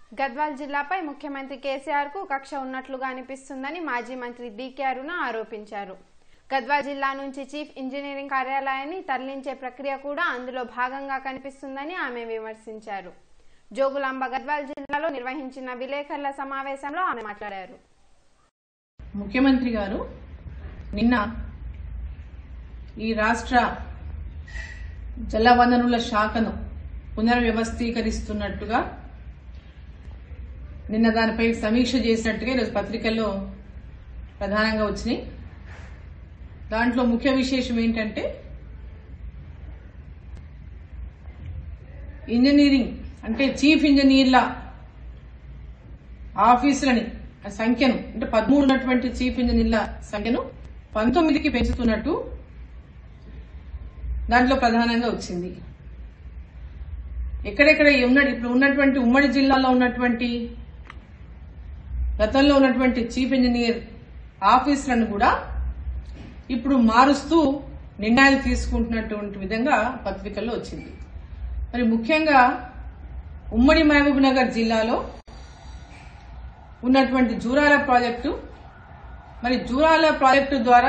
గద్వాల్ జిల్లాపై ముఖ్యమంత్రి కేసీఆర్ కు కక్ష ఉన్నట్లుగా అనిపిస్తుందని మాజీ మంత్రి డీకే అరుణ ఆరోపించారు గద్వాల్ జిల్లా నుంచి చీఫ్ ఇంజనీరింగ్ కార్యాలయాన్ని తరలించే ప్రక్రియ కూడా అందులో భాగంగా కనిపిస్తుందని ఆమె విమర్శించారు జోగులాంబ గద్వాల్ జిల్లాలో నిర్వహించిన విలేకరుల సమావేశంలో ఆమె మాట్లాడారు ముఖ్యమంత్రి గారు నిన్న ఈ రాష్ట్ర జలవనరుల శాఖను పునర్వ్యవస్థీకరిస్తున్నట్టుగా నిన్న దానిపై సమీక్ష చేసినట్టుగా ఈరోజు పత్రికల్లో ప్రధానంగా వచ్చినాయి దాంట్లో ముఖ్య విశేషం ఏంటంటే ఇంజనీరింగ్ అంటే చీఫ్ ఇంజనీర్ల ఆఫీసులని ఆ సంఖ్యను అంటే పదమూడు ఉన్నటువంటి చీఫ్ ఇంజనీర్ల సంఖ్యను పంతొమ్మిదికి పెంచుతున్నట్టు దాంట్లో ప్రధానంగా వచ్చింది ఎక్కడెక్కడ ఉన్న ఇప్పుడు ఉన్నటువంటి ఉమ్మడి జిల్లాలో ఉన్నటువంటి గతంలో ఉన్నటువంటి చీఫ్ ఇంజనీర్ ఆఫీసులను కూడా ఇప్పుడు మారుస్తూ నిర్ణయాలు తీసుకుంటున్నటువంటి విధంగా పత్రికల్లో వచ్చింది మరి ముఖ్యంగా ఉమ్మడి మహబూబ్ నగర్ జిల్లాలో ఉన్నటువంటి జూరాల ప్రాజెక్టు మరి జూరాల ప్రాజెక్టు ద్వారా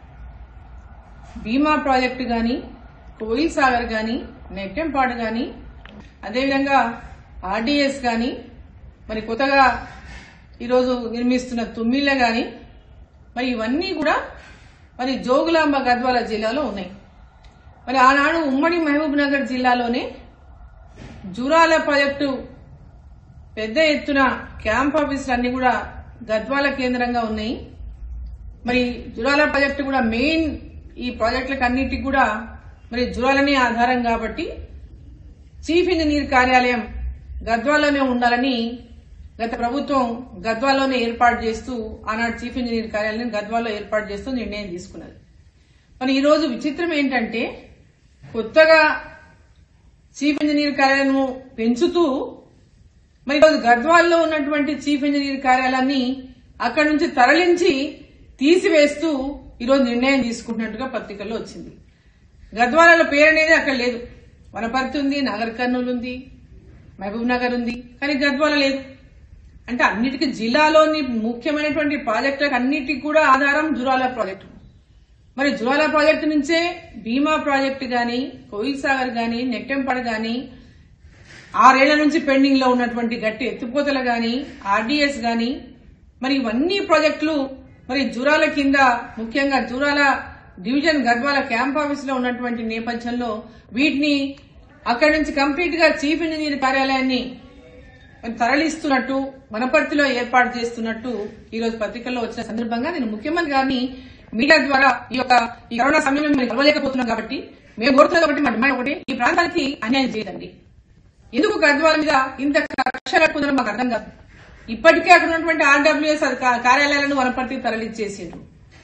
భీమా ప్రాజెక్టు కానీ కోయిల్ సాగర్ కానీ నెట్టెంపాడు కానీ అదేవిధంగా ఆర్డీఎస్ కానీ మరి కొత్తగా ఈరోజు నిర్మిస్తున్న తుమ్మిళ్ళ కానీ మరి ఇవన్నీ కూడా మరి జోగులాంబ గద్వాల జిల్లాలో ఉన్నాయి మరి ఆనాడు ఉమ్మడి మహబూబ్ నగర్ జిల్లాలోనే జూరాల ప్రాజెక్టు పెద్ద ఎత్తున క్యాంప్ ఆఫీసులు అన్ని కూడా గద్వాల కేంద్రంగా ఉన్నాయి మరి జురాల ప్రాజెక్టు కూడా మెయిన్ ఈ ప్రాజెక్టులకు అన్నిటికి కూడా మరి జురాలనే ఆధారం కాబట్టి చీఫ్ ఇంజనీర్ కార్యాలయం గద్వాలోనే ఉండాలని గత ప్రభుత్వం గద్వాలోనే ఏర్పాటు చేస్తూ ఆనాడు చీఫ్ ఇంజనీర్ కార్యాలయం గద్వాలో ఏర్పాటు చేస్తూ నిర్ణయం తీసుకున్నది మరి ఈ రోజు విచిత్రం ఏంటంటే కొత్తగా చీఫ్ ఇంజనీర్ కార్యాలయం పెంచుతూ మరి ఈరోజు గద్వాల్లో ఉన్నటువంటి చీఫ్ ఇంజనీర్ కార్యాలయాన్ని అక్కడి నుంచి తరలించి తీసివేస్తూ ఈరోజు నిర్ణయం తీసుకుంటున్నట్టుగా పత్రికల్లో వచ్చింది గద్వాలలో పేరు అనేది అక్కడ లేదు వనపర్తి ఉంది నాగర్ కర్నూలు ఉంది మహబూబ్ నగర్ ఉంది కానీ గద్వాల లేదు అంటే అన్నిటికీ జిల్లాలోని ముఖ్యమైనటువంటి ప్రాజెక్టులకు అన్నిటికీ కూడా ఆధారం జురాల ప్రాజెక్టు మరి జురాల ప్రాజెక్టు నుంచే భీమా ప్రాజెక్టు గాని కోయిల్ సాగర్ గాని నెట్టెంపాడు గాని ఆరేళ్ల నుంచి పెండింగ్ లో ఉన్నటువంటి గట్టి ఎత్తిపోతలు గాని ఆర్డీఎస్ గాని మరి ఇవన్నీ ప్రాజెక్టులు మరి జూరాల కింద ముఖ్యంగా Jurala division Gadwal camp office లో ఉన్నటువంటి నేపథ్యంలో వీటిని అక్కడి నుంచి కంప్లీట్ గా చీఫ్ ఇంజనీర్ కార్యాలయాన్ని మరి తరలిస్తున్నట్టు వనపర్తిలో ఏర్పాటు చేస్తున్నట్టు ఈ రోజు పత్రికల్లో వచ్చిన సందర్భంగా నేను ముఖ్యమంత్రి గారిని మీడియా ద్వారా ఈ యొక్క ఈ కరోనా సమయంలో మేము కలవలేకపోతున్నాం కాబట్టి మేము కోరుతున్నాం కాబట్టి మా డిమాండ్ ఒకటి ఈ ప్రాంతానికి అన్యాయం చేయదండి ఎందుకు గద్వాల మీద ఇంత కక్ష కట్టుకుందో మాకు అర్థం కాదు ఇప్పటికే అక్కడ ఉన్నటువంటి ఆర్డబ్ల్యూఎస్ కార్యాలయాలను వనపర్తి తరలిచ్చేసిండ్రు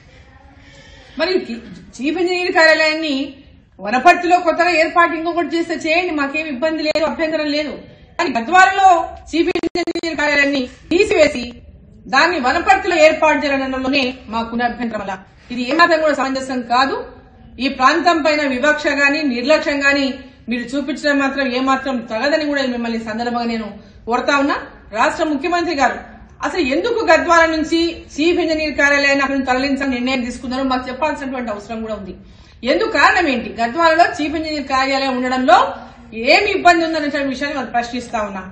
మరి కి- చీఫ్ ఇంజనీర్ కార్యాలయాన్ని వనపర్తిలో కొత్తగా ఏర్పాటు ఇంకొకటి చేస్తే చేయండి మాకేం ఇబ్బంది లేదు అభ్యంతరం లేదు కానీ గద్వాలలో చీఫ్ ఇంజనీర్ కార్యాలయాన్ని తీసివేసి దాన్ని వనపర్తిలో ఏర్పాటు చేయడంలోనే మాకున్న అభ్యంతరం అలా ఇది ఏమాత్రం కూడా సమంజసం కాదు ఈ ప్రాంతం పైన వివక్ష గాని నిర్లక్ష్యం గాని మీరు చూపించడం మాత్రం ఏమాత్రం తగదని కూడా మిమ్మల్ని ఈ సందర్భంగా నేను కోరుతా ఉన్నా రాష్ట్ర ముఖ్యమంత్రి గారు అసలు ఎందుకు గద్వాల నుంచి చీఫ్ ఇంజనీర్ కార్యాలయాన్ని అక్కడ తరలించాలని నిర్ణయం తీసుకున్నారో మాకు చెప్పాల్సినటువంటి అవసరం కూడా ఉంది ఎందుకు కారణం ఏంటి గద్వాలలో చీఫ్ ఇంజనీర్ కార్యాలయం ఉండడంలో ఏమి ఇబ్బంది ఉందనే విషయాన్ని మనం ప్రశ్నిస్తా ఉన్నా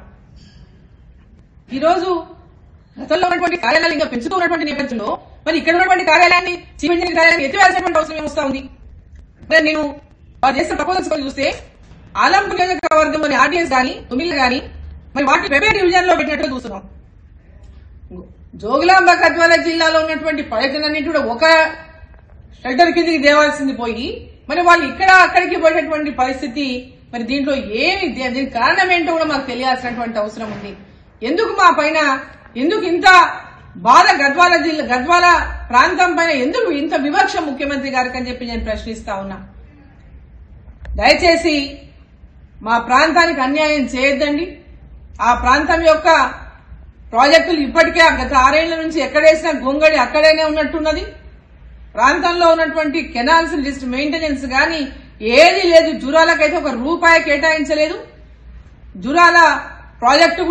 ఈ రోజు గతంలో ఉన్నటువంటి కార్యాలయాలు ఇంకా పెంచుతూ ఉన్నటువంటి నేపథ్యంలో మరి ఇక్కడ ఉన్నటువంటి కార్యాలయాన్ని చీఫ్ ఇంజనీర్ కార్యాలయాన్ని ఎత్తివేయాల్సినటువంటి అవసరం ఏమొస్తా ఉంది మరి నేను వారు చేసిన ప్రపోజల్స్ కూడా చూస్తే ఆలంపూర్ నియోజకవర్గంలోని ఆర్డీఎస్ గాని తుమిల్ గాని మరి వాటి ప్రిపేర్ డివిజన్ లో పెట్టినట్టు చూస్తున్నాం జోగులాంబ గద్వాల జిల్లాలో ఉన్నటువంటి ప్రాజెక్టులన్నింటి కూడా ఒక షెల్టర్ కిందికి దేవాల్సింది పోయి మరి వాళ్ళు ఇక్కడ అక్కడికి పోయేటటువంటి పరిస్థితి మరి దీంట్లో ఏమి దే- దీనికి కారణం ఏంటో కూడా మాకు తెలియాల్సినటువంటి అవసరం ఉంది ఎందుకు మా పైన ఎందుకు ఇంత బాధ గద్వాల జిల్లా గద్వాల ప్రాంతం పైన ఎందుకు ఇంత వివక్ష ముఖ్యమంత్రి గారికి అని చెప్పి నేను ప్రశ్నిస్తా ఉన్నా దయచేసి మా ప్రాంతానికి అన్యాయం చేయొద్దండి ఆ ప్రాంతం యొక్క ప్రాజెక్టులు ఇప్పటికే గత ఆరేళ్ల నుంచి ఎక్కడేసిన గొంగడి అక్కడేనే ఉన్నట్టున్నది ప్రాంతంలో ఉన్నటువంటి కెనాల్స్ లిస్ట్ మెయింటెనెన్స్ గాని ఏది లేదు జురాలకైతే ఒక రూపాయి కేటాయించలేదు జురాల ప్రాజెక్టు కూడా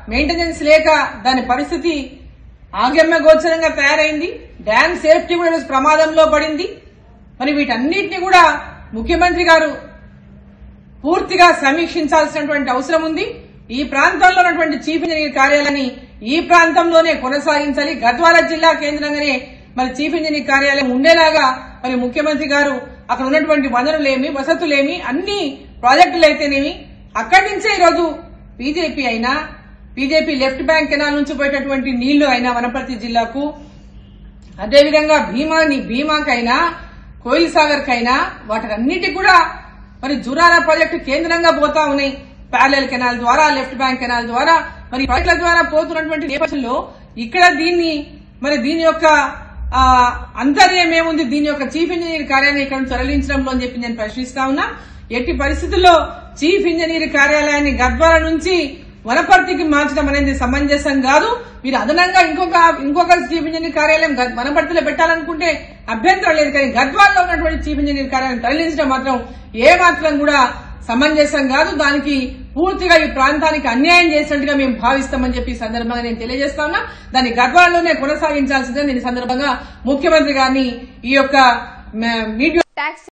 మెయింటెనెన్స్ లేక దాని పరిస్థితి ఆగమ్య గోచరంగా తయారైంది డ్యామ్ సేఫ్టీ కూడా ఈరోజు ప్రమాదంలో పడింది మరి వీటన్నిటిని కూడా ముఖ్యమంత్రి గారు పూర్తిగా సమీక్షించాల్సినటువంటి అవసరం ఉంది ఈ ప్రాంతంలో ఉన్నటువంటి చీఫ్ ఇంజనీర్ కార్యాలయాన్ని ఈ ప్రాంతంలోనే కొనసాగించాలి గద్వాల జిల్లా కేంద్రంగానే మరి చీఫ్ ఇంజనీర్ కార్యాలయం ఉండేలాగా మరి ముఖ్యమంత్రి గారు అక్కడ ఉన్నటువంటి వనరులేమి వసతులేమి అన్ని ప్రాజెక్టులు అయితేనేమి అక్కడి నుంచే ఈరోజు బీజేపీ అయినా బీజేపీ లెఫ్ట్ బ్యాంక్ కెనాల్ నుంచి పోయేటటువంటి నీళ్లు అయినా వనపర్తి జిల్లాకు అదేవిధంగా భీమాని భీమాకైనా కోయిల్ సాగర్ కైనా వాటన్నిటికి కూడా మరి జురాల ప్రాజెక్టు కేంద్రంగా పోతా ఉన్నాయి ప్యారలల్ కెనాల్ ద్వారా లెఫ్ట్ బ్యాంక్ కెనాల్ ద్వారా మరి ప్రాజెక్టుల ద్వారా పోతున్నటువంటి నేపథ్యంలో ఇక్కడ దీన్ని మరి దీని యొక్క ఆ, అంతర్యం ఏముంది దీని యొక్క చీఫ్ ఇంజనీర్ కార్యాలయం ఇక్కడ నుంచి తరలించడంలో అని చెప్పి నేను ప్రశ్నిస్తా ఉన్నా ఎట్టి పరిస్థితుల్లో చీఫ్ ఇంజనీర్ కార్యాలయాన్ని గద్వాల నుంచి వనపర్తికి మార్చడం అనేది సమంజసం కాదు మీరు అదనంగా ఇంకొక ఇంకొక చీఫ్ ఇంజనీర్ కార్యాలయం గ- వనపర్తిలో పెట్టాలనుకుంటే అభ్యంతరం లేదు కానీ గద్వాల్లో ఉన్నటువంటి చీఫ్ ఇంజనీర్ కార్యాలయం తరలించడం మాత్రం ఏ మాత్రం కూడా సమంజసం కాదు దానికి పూర్తిగా ఈ ప్రాంతానికి అన్యాయం చేసినట్టుగా మేము భావిస్తామని చెప్పి ఈ సందర్భంగా నేను తెలియజేస్తా ఉన్నా దాన్ని గద్వాలలోనే కొనసాగించాల్సిందే నేను ఈ సందర్భంగా ముఖ్యమంత్రి గారిని ఈ యొక్క మ- మీడియా ట్యాక్స్